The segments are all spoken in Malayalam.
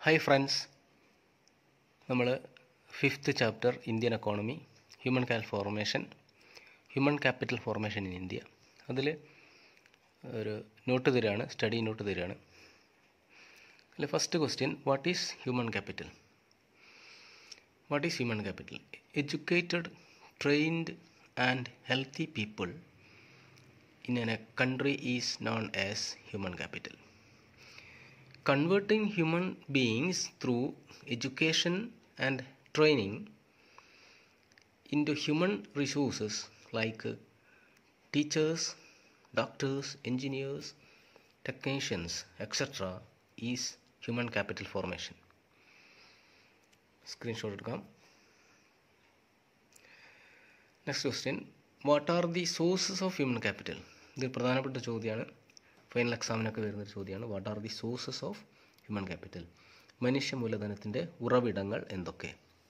ഹായ് ഫ്രണ്ട്സ് നമ്മൾ fifth chapter Indian economy human കാൽ formation human capital formation in India അതിൽ ഒരു നോട്ട് തരികയാണ് സ്റ്റഡി നോട്ട് തരികയാണ് അതിൽ first question what is human capital what is human capital educated trained and healthy people in a country is known as human capital. Converting human beings through education and training into human resources like uh, teachers, doctors, engineers, technicians, etc., is human capital formation. Screenshot എടുക്കാം next question what are the sources of human capital ഇത് പ്രധാനപ്പെട്ട ചോദ്യമാണ് ഫൈനൽ എക്സാമിനൊക്കെ വരുന്നൊരു ചോദ്യമാണ് what are the sources of human capital മനുഷ്യ മൂലധനത്തിൻ്റെ ഉറവിടങ്ങൾ എന്തൊക്കെ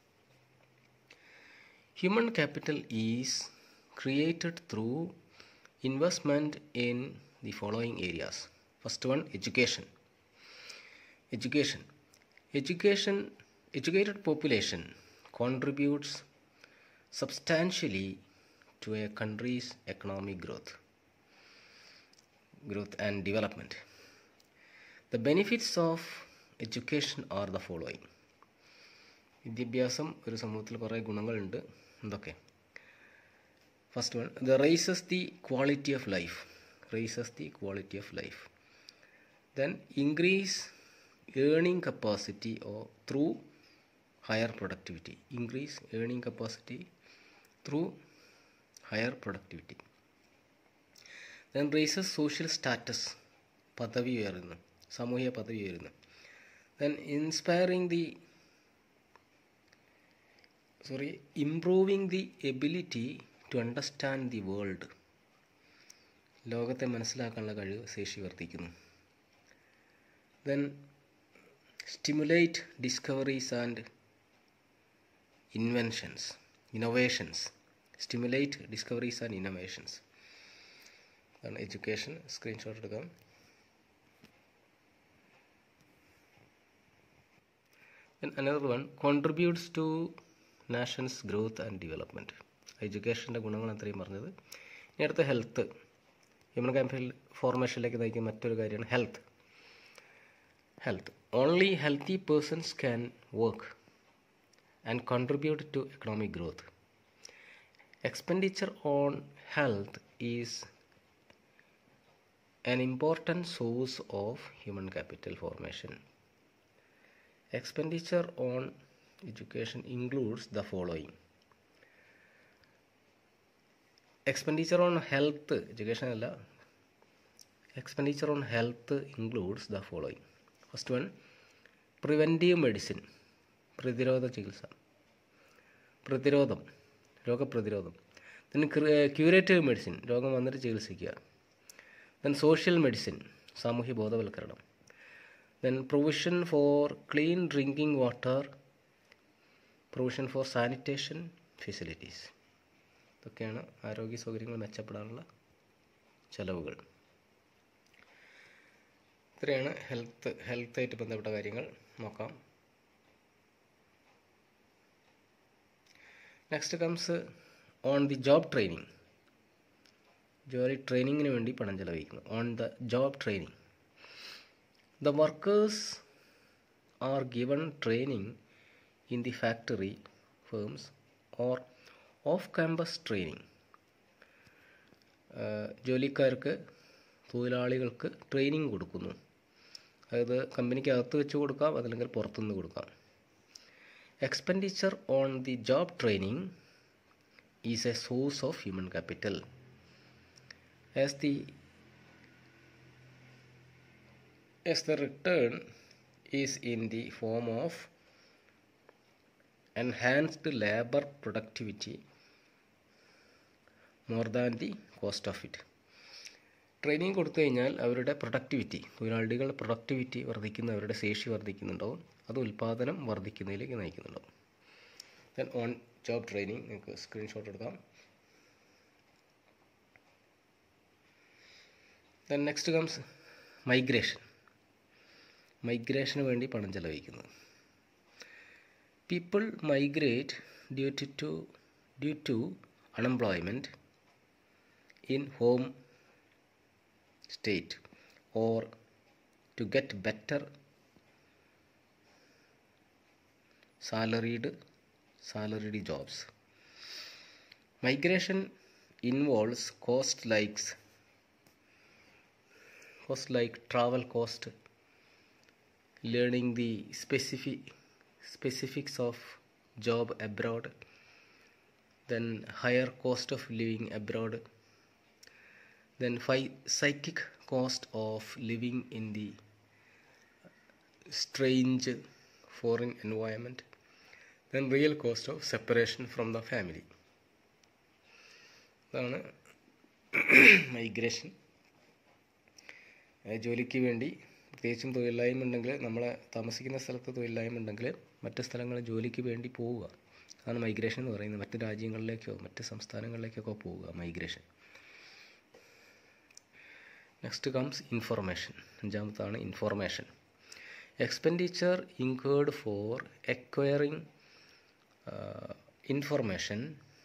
human capital is created through investment in the following areas first one education education education educated population contributes substantially to a country's economic growth growth and development the benefits of education are the following വിദ്യാഭ്യാസം ഒരു സമൂഹത്തിൽ കുറേ ഗുണങ്ങളുണ്ട് എന്തൊക്കെ first one the rises the quality of life rises the quality of life then increase earning capacity oh through higher productivity increase earning capacity through higher productivity then raises social status പദവി ഉയരുന്നു സാമൂഹിക പദവി ഉയരുന്നു then inspiring the sorry improving the ability to understand the world ലോകത്തെ മനസ്സിലാക്കാനുള്ള കഴിവ് ശേഷി വർദ്ധിക്കുന്നു then stimulate discoveries and inventions innovations stimulate discoveries and innovations അതാണ് എഡ്യൂക്കേഷൻ സ്ക്രീൻഷോട്ട് എടുക്കാം another one contributes to nation's growth and development എഡ്യൂക്കേഷൻ്റെ ഗുണങ്ങൾ അത്രയും പറഞ്ഞത് ഇനി അടുത്ത ഹെൽത്ത് ഹ്യൂമൻ ക്യാപിറ്റൽ ഫോർമേഷനിലേക്ക് നയിക്കുന്ന മറ്റൊരു കാര്യമാണ് health health. Only healthy persons can work and contribute to economic growth. Expenditure on health is an important source of human capital formation. Expenditure on education includes the following expenditure on health education അല്ല expenditure on health includes the following first one preventive medicine പ്രതിരോധ ചികിത്സ പ്രതിരോധം രോഗപ്രതിരോധം ദെൻ ക്യൂരേറ്റീവ് മെഡിസിൻ രോഗം വന്നിട്ട് ചികിത്സിക്കുക ദെൻ സോഷ്യൽ മെഡിസിൻ സാമൂഹ്യ ബോധവൽക്കരണം then provision for clean drinking water provision for sanitation facilities ഇതൊക്കെയാണ് ആരോഗ്യ സൗകര്യങ്ങൾ മെച്ചപ്പെടാനുള്ള ചെലവുകൾ ഇത്രയാണ് ഹെൽത്ത് ഹെൽത്തായിട്ട് ബന്ധപ്പെട്ട കാര്യങ്ങൾ നോക്കാം next comes on the job training ജോലി ട്രെയിനിങ്ങിന് വേണ്ടി പണം ചെലവഴിക്കുന്നു on the job training the workers are given training in the factory firms or off campus training ജോലിക്കാർക്ക് തൊഴിലാളികൾക്ക് ട്രെയിനിങ് കൊടുക്കുന്നു അതായത് കമ്പനിക്ക് അകത്ത് വെച്ച് കൊടുക്കാം അതല്ലെങ്കിൽ പുറത്തുനിന്ന് കൊടുക്കാം expenditure on the job training is a source of human capital as the as the return is in the form of enhanced labor productivity more than the cost of it training കൊടുത്തു കഴിഞ്ഞാൽ അവരുടെ പ്രൊഡക്ടിവിറ്റി തൊഴിലാളികളുടെ പ്രൊഡക്ടിവിറ്റി വർദ്ധിക്കുന്ന അവരുടെ ശേഷി വർദ്ധിക്കുന്നുണ്ടാവും അത് ഉൽപ്പാദനം വർദ്ധിക്കുന്നതിലേക്ക് നയിക്കുന്നുണ്ടാവും ദെൻ ഓൺ ജോബ് ട്രെയിനിങ് നിങ്ങൾക്ക് സ്ക്രീൻഷോട്ട് എടുക്കാം ദെൻ നെക്സ്റ്റ് കംസ് മൈഗ്രേഷൻ മൈഗ്രേഷന് വേണ്ടി പണം ചെലവഴിക്കുന്നത് people migrate due to to due to unemployment in home state or to get better salaried salaried jobs migration involves cost likes cost like travel cost learning the specific specifics of job abroad then higher cost of living abroad then fi- psychic cost of living in the strange foreign environment then real cost of separation from the family അതാണ് മൈഗ്രേഷൻ ജോലിക്ക് വേണ്ടി പ്രത്യേകിച്ചും തൊഴിലില്ലായ്മ ഉണ്ടെങ്കിൽ നമ്മളെ താമസിക്കുന്ന സ്ഥലത്ത് തൊഴിലില്ലായ്മ ഉണ്ടെങ്കിൽ മറ്റ് സ്ഥലങ്ങളിൽ ജോലിക്ക് വേണ്ടി പോവുക അതാണ് മൈഗ്രേഷൻ എന്ന് പറയുന്നത് മറ്റ് രാജ്യങ്ങളിലേക്കോ മറ്റ് സംസ്ഥാനങ്ങളിലേക്കൊക്കെ പോവുക മൈഗ്രേഷൻ നെക്സ്റ്റ് കംസ് ഇൻഫർമേഷൻ അഞ്ചാമത്താണ് information expenditure incurred for acquiring uh, information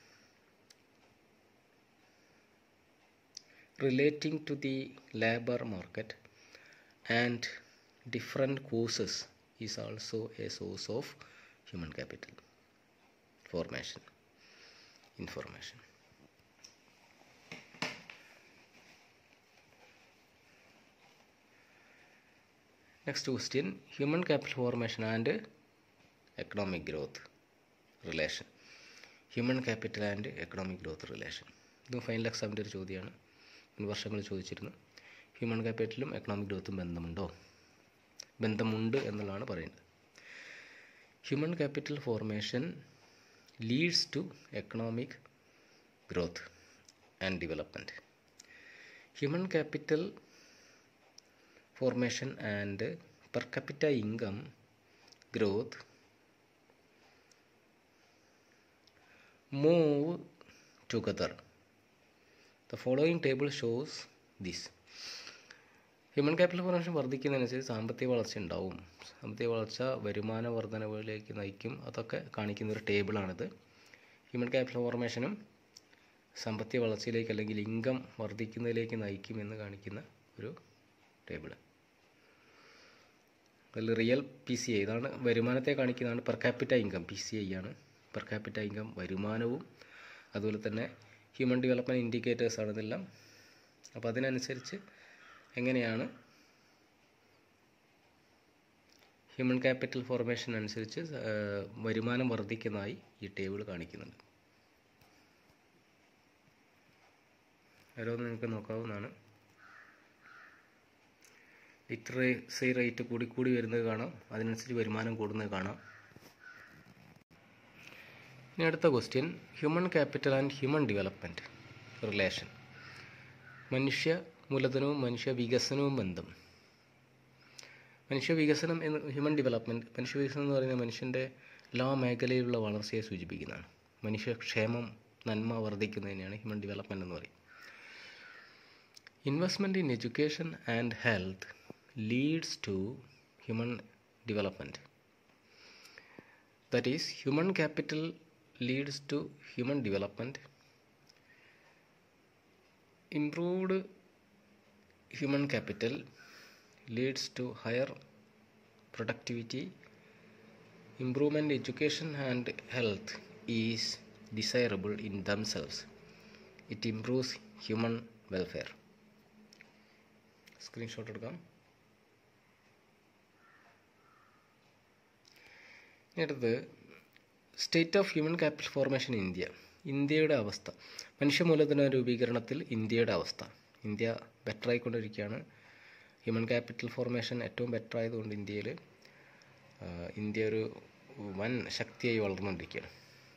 relating to the labor market and different courses is also a source of human capital formation information Next question Human capital formation and economic growth relation. Human capital and economic growth relation ഇതും ഫൈനൽ എക്സാമിൻ്റെ ഒരു ചോദ്യമാണ് മുൻ വർഷങ്ങളിൽ ചോദിച്ചിരുന്നു ഹ്യൂമൻ ക്യാപിറ്റലും എക്കണോമിക് ഗ്രോത്തും ബന്ധമുണ്ടോ ബന്ധമുണ്ട് എന്നുള്ളതാണ് പറയുന്നത് human capital formation leads to economic growth and development human capital formation and per capita income growth move together. The following table shows this. Human capital formation വർദ്ധിക്കുന്നതനുസരിച്ച് സാമ്പത്തിക വളർച്ച ഉണ്ടാവും സാമ്പത്തിക വളർച്ച വരുമാന വർധനവിലേക്ക് നയിക്കും അതൊക്കെ കാണിക്കുന്ന ഒരു ടേബിളാണിത് ഹ്യൂമൻ ക്യാപിറ്റൽ ഫോർമേഷനും സാമ്പത്തിക വളർച്ചയിലേക്ക് അല്ലെങ്കിൽ ഇൻകം വർദ്ധിക്കുന്നതിലേക്ക് നയിക്കും എന്ന് കാണിക്കുന്ന ഒരു ടേബിൾ അതിൽ റിയൽ പി സി ഐ ഇതാണ് വരുമാനത്തെ കാണിക്കുന്നതാണ് per capita income P C I ആണ് പെർ ക്യാപിറ്റ ഇൻകം വരുമാനവും അതുപോലെ തന്നെ ഹ്യൂമൻ ഡെവലപ്മെൻറ്റ് ഇൻഡിക്കേറ്റേഴ്സ് ആണ് ഇതെല്ലാം അപ്പോൾ അതിനനുസരിച്ച് എങ്ങനെയാണ് ഹ്യൂമൻ ക്യാപിറ്റൽ ഫോർമേഷൻ അനുസരിച്ച് വരുമാനം വർദ്ധിക്കുന്നതായി ഈ ടേബിൾ കാണിക്കുന്നുണ്ട് ഓരോന്ന് നിങ്ങൾക്ക് നോക്കാവുന്നതാണ് ലിറ്ററേസി റേറ്റ് കൂടി കൂടി വരുന്നത് കാണാം അതിനനുസരിച്ച് വരുമാനം കൂടുന്നത് കാണാം ഇനി അടുത്ത question human capital and human development relation മനുഷ്യ മൂലധനവും മനുഷ്യ വികസനവും ബന്ധം മനുഷ്യ വികസനം എന്ന് ഹ്യൂമൻ ഡെവലപ്മെൻറ്റ് മനുഷ്യ വികസനം എന്ന് പറയുന്നത് മനുഷ്യൻ്റെ എല്ലാ മേഖലയിലുള്ള വളർച്ചയെ സൂചിപ്പിക്കുന്നതാണ് മനുഷ്യക്ഷേമം നന്മ വർദ്ധിക്കുന്നതിനെയാണ് ഹ്യൂമൻ ഡെവലപ്മെൻറ്റ് എന്ന് പറയും investment in education and health leads to human development. That is, human capital leads to human development. Improved human capital leads to higher productivity. Improvement in education and health is desirable in themselves. It improves human welfare. Screenshot എടുക്കാം അടുത്തത് state of human capital formation India ഇന്ത്യയുടെ അവസ്ഥ മനുഷ്യ മൂലധന രൂപീകരണത്തിൽ ഇന്ത്യയുടെ അവസ്ഥ ഇന്ത്യ ബെറ്റർ ആയിക്കൊണ്ടിരിക്കുകയാണ് ഹ്യൂമൻ ക്യാപിറ്റൽ ഫോർമേഷൻ ഏറ്റവും ബെറ്റർ ആയതുകൊണ്ട് ഇന്ത്യയിൽ ഇന്ത്യ ഒരു വൻ ശക്തിയായി വളർന്നുകൊണ്ടിരിക്കുകയാണ്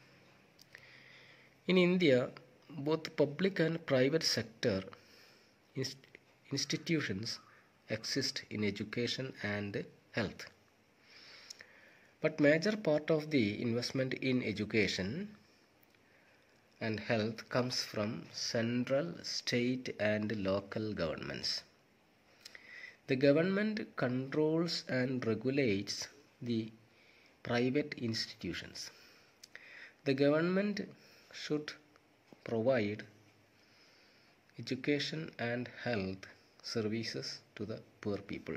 in India both public and private sector institutions exist in education and health but major part of the investment in education and health comes from central state and local governments The government controls and regulates the private institutions. The government should provide education and health services to the poor people.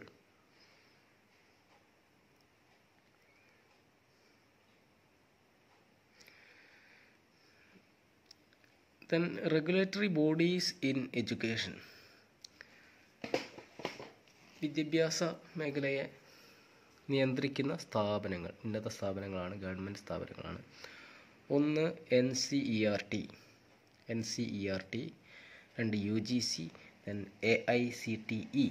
Then regulatory bodies in education. വിദ്യാഭ്യാസ മേഖലയെ നിയന്ത്രിക്കുന്ന സ്ഥാപനങ്ങൾ ഉന്നത സ്ഥാപനങ്ങളാണ് ഗവൺമെൻറ് സ്ഥാപനങ്ങളാണ് ഒന്ന് N C E R T N C E R T രണ്ട് U G C then A I C T E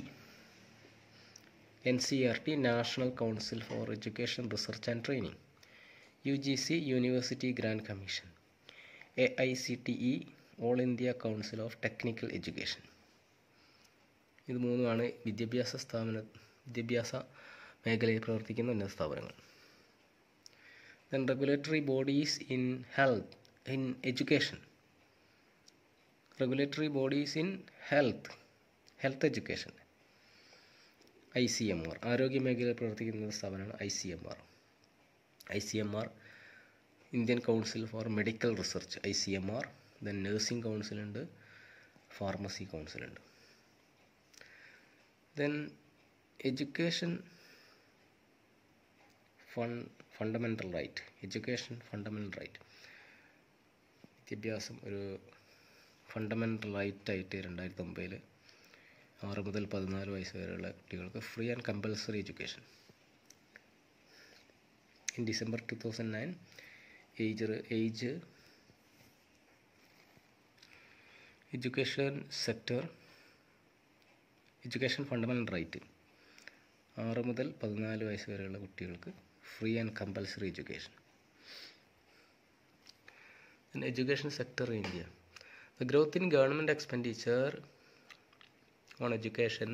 N C R T National Council for Education Research and Training U G C University Grand Commission A I C T E All India Council of Technical Education ഇത് മൂന്നുമാണ് വിദ്യാഭ്യാസ സ്ഥാപന വിദ്യാഭ്യാസ മേഖലയിൽ പ്രവർത്തിക്കുന്ന ഉന്നത സ്ഥാപനങ്ങൾ then regulatory bodies in health in education regulatory bodies in health health education I C M R ആരോഗ്യ മേഖലയിൽ പ്രവർത്തിക്കുന്ന സ്ഥാപനമാണ് I C M R I C M R Indian Council for Medical Research I C M R then nursing കൗൺസിലുണ്ട് ഫാർമസി കൗൺസിലുണ്ട് then education fun fundamental right education fundamental right വിദ്യാഭ്യാസം ഒരു ഫണ്ടമെൻ്റൽ റൈറ്റായിട്ട് രണ്ടായിരത്തി ഒമ്പതിൽ ആറ് മുതൽ പതിനാല് വയസ്സ് വരെയുള്ള കുട്ടികൾക്ക് free and compulsory education in December two thousand nine age age education sector education fundamental right ആറ് മുതൽ പതിനാല് വയസ്സ് വരെയുള്ള കുട്ടികൾക്ക് free and compulsory education education sector in India. The growth in government expenditure on education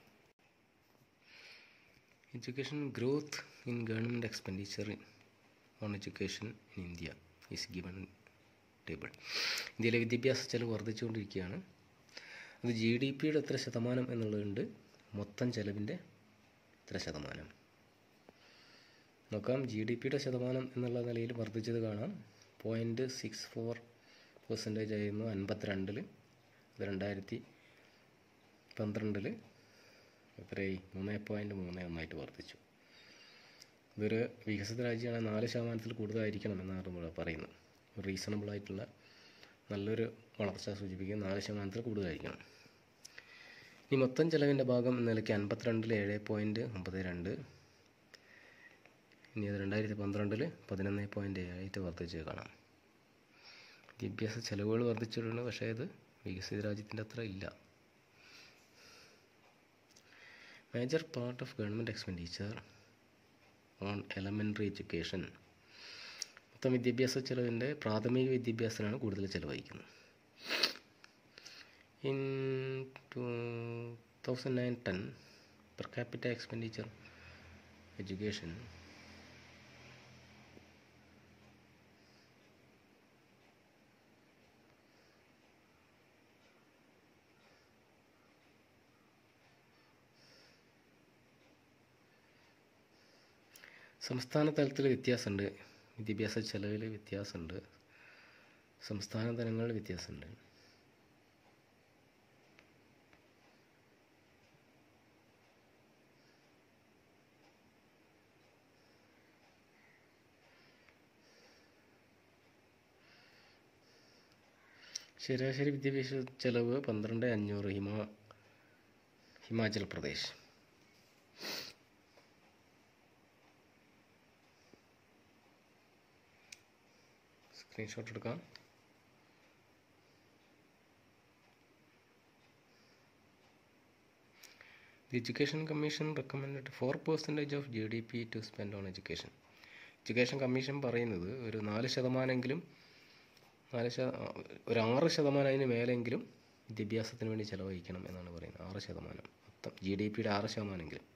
growth in government expenditure on education in India is given table. ഇന്ത്യയിലെ വിദ്യാഭ്യാസ ചെലവ് വർദ്ധിച്ചുകൊണ്ടിരിക്കുകയാണ് അത് ജി ഡി പിയുടെ എത്ര ശതമാനം എന്നുള്ളതുണ്ട് മൊത്തം ചെലവിൻ്റെ എത്ര ശതമാനം നോക്കാം ജി ഡി പിയുടെ ശതമാനം എന്നുള്ള നിലയിൽ വർദ്ധിച്ചത് കാണാം പോയിൻറ്റ് സിക്സ് ഫോർ പെർസെൻറ്റേജ് ആയിരുന്നു അൻപത്തിരണ്ടിൽ അത് രണ്ടായിരത്തി പന്ത്രണ്ടിൽ എത്രയായി മൂന്ന് പോയിൻറ്റ് മൂന്ന് ഒന്നായിട്ട് വർദ്ധിച്ചു ഇതൊരു വികസിത രാജ്യമാണ് നാല് ശതമാനത്തിൽ കൂടുതലായിരിക്കണം എന്നാണ് നമ്മൾ പറയുന്നത് റീസണബിൾ ആയിട്ടുള്ള നല്ലൊരു വളർച്ച സൂചിപ്പിക്കുന്ന നാല് ശതമാനത്തിൽ കൂടുതലായിരിക്കണം ഈ മൊത്തം ചെലവിൻ്റെ ഭാഗം എന്ന നിലയ്ക്ക് അൻപത്തിരണ്ടിൽ ഏഴ് പോയിൻറ്റ് ഒമ്പത് രണ്ട് ഇനി അത് രണ്ടായിരത്തി പന്ത്രണ്ടിൽ പതിനൊന്ന് പോയിൻറ്റ് ഏഴായിട്ട് വർദ്ധിച്ച് കാണാം വിദ്യാഭ്യാസ ചെലവുകൾ വർദ്ധിച്ചിട്ടുണ്ട് പക്ഷേ ഇത് വികസിത രാജ്യത്തിൻ്റെ അത്ര ഇല്ല major part of government expenditure on elementary education മൊത്തം വിദ്യാഭ്യാസ ചെലവിൻ്റെ പ്രാഥമിക വിദ്യാഭ്യാസത്തിനാണ് കൂടുതൽ ചെലവഴിക്കുന്നത് in two thousand nine ten per capita expenditure education സംസ്ഥാന തലത്തിൽ വ്യത്യാസമുണ്ട് വിദ്യാഭ്യാസ ചെലവിൽ വ്യത്യാസമുണ്ട് സംസ്ഥാന തലങ്ങളിൽ വ്യത്യാസമുണ്ട് ശരാശരി വിദ്യാഭ്യാസ ചെലവ് പന്ത്രണ്ട് അഞ്ഞൂറ് ഹിമാ ഹിമാചൽ പ്രദേശ് സ്ക്രീൻഷോട്ട് എടുക്കാം The Education Commission recommended 4% of GDP to spend on education. Education commission പറയുന്നത് ഒരു നാല് ശതമാനമെങ്കിലും നാല് ശത ഒരു ആറ് ശതമാനം അതിന് മേലെങ്കിലും വിദ്യാഭ്യാസത്തിന് വേണ്ടി ചിലവഴിക്കണം എന്നാണ് പറയുന്നത് ആറ് ശതമാനം മൊത്തം ജി ഡി പിയുടെ ആറ് ശതമാനമെങ്കിലും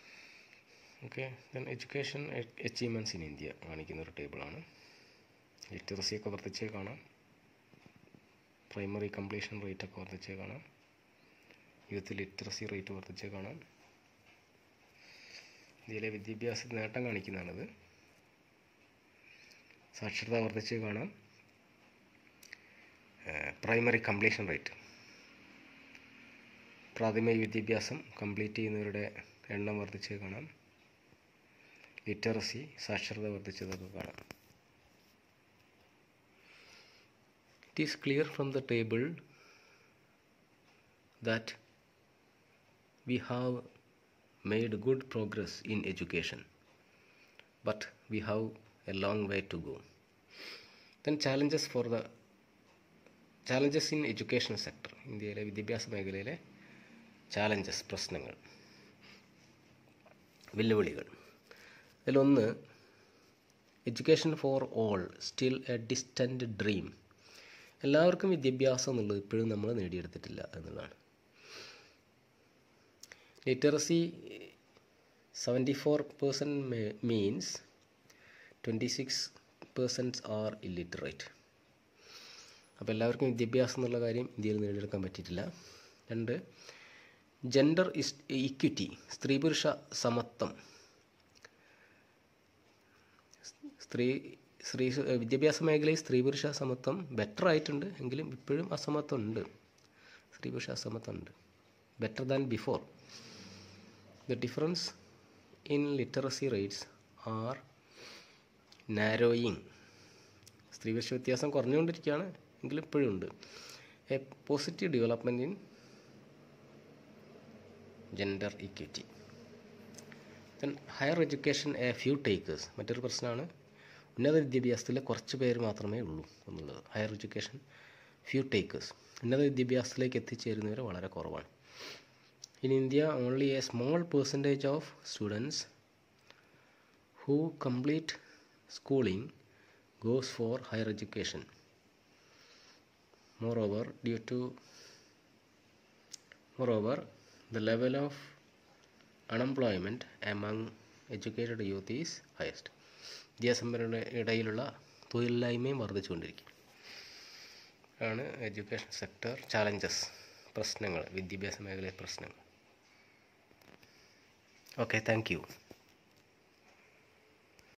okay then education achievements in India കാണിക്കുന്ന ഒരു ടേബിളാണ് ലിറ്ററസി ഒക്കെ വർദ്ധിച്ചേ കാണാം പ്രൈമറി കംപ്ലീഷൻ റേറ്റ് ഒക്കെ വർദ്ധിച്ചേ കാണാം യൂത്ത് ലിറ്ററസി റേറ്റ് വർദ്ധിച്ചേ കാണാം ഇന്ത്യയിലെ വിദ്യാഭ്യാസ നേട്ടം കാണിക്കുന്നതാണിത് സാക്ഷരത വർദ്ധിച്ച് കാണാം പ്രൈമറി കംപ്ലീഷൻ റേറ്റ് പ്രാഥമിക വിദ്യാഭ്യാസം കംപ്ലീറ്റ് ചെയ്യുന്നവരുടെ എണ്ണം വർദ്ധിച്ച് കാണാം ലിറ്ററസി സാക്ഷരത വർദ്ധിച്ചതൊക്കെ കാണാം it is clear from the table that we have made good progress in education but we have a long way to go then challenges for the challenges in education sector ഇന്ത്യയിലെ വിദ്യാഭ്യാസ മേഖലയിലെ ചാലഞ്ചസ് പ്രശ്നങ്ങൾ വെല്ലുവിളികൾ ഇതിലൊന്ന് education for all still a distant dream എല്ലാവർക്കും വിദ്യാഭ്യാസം എന്നുള്ളത് ഇപ്പോഴും നമ്മൾ നേടിയെടുത്തിട്ടില്ല എന്നുള്ളതാണ് literacy seventy four percent means twenty six percent are illiterate അപ്പോൾ എല്ലാവർക്കും വിദ്യാഭ്യാസം എന്നുള്ള കാര്യം ഇന്ത്യയിൽ നേടിയെടുക്കാൻ പറ്റിയിട്ടില്ല രണ്ട് ജെൻഡർ ഇസ് ഇക്വിറ്റി സ്ത്രീ പുരുഷ സമത്വം സ്ത്രീ സ്ത്രീ വിദ്യാഭ്യാസ മേഖലയിൽ സ്ത്രീ പുരുഷ സമത്വം ബെറ്റർ ആയിട്ടുണ്ട് എങ്കിലും ഇപ്പോഴും അസമത്വം ഉണ്ട് സ്ത്രീ പുരുഷ അസമത്വം ഉണ്ട് better than before The difference in literacy rates are narrowing. സ്ത്രീ പുരുഷ വ്യത്യാസം കുറഞ്ഞുകൊണ്ടിരിക്കുകയാണ് എങ്കിലും ഇപ്പോഴും ഉണ്ട് a positive development in gender equity then higher education a few takers മറ്റൊരു പ്രശ്നമാണ് ഉന്നത വിദ്യാഭ്യാസത്തിൽ കുറച്ച് പേര് മാത്രമേ ഉള്ളൂ എന്നുള്ളത് ഹയർ എഡ്യൂക്കേഷൻ ഫ്യൂ ടേക്കേഴ്സ് ഉന്നത വിദ്യാഭ്യാസത്തിലേക്ക് എത്തിച്ചേരുന്നവർ വളരെ കുറവാണ് In India, only a small percentage of students who complete schooling goes for higher education. Moreover, due to moreover, the level of unemployment among educated youth is highest. വിദ്യാസമ്പന്നരുടെ ഇടയിലുള്ള തൊഴിലില്ലായ്മയും വർദ്ധിച്ചുകൊണ്ടിരിക്കും ആണ് എഡ്യൂക്കേഷൻ സെക്ടർ ചാലഞ്ചസ് പ്രശ്നങ്ങൾ വിദ്യാഭ്യാസ മേഖലയിലെ പ്രശ്നങ്ങൾ Okay, thank you.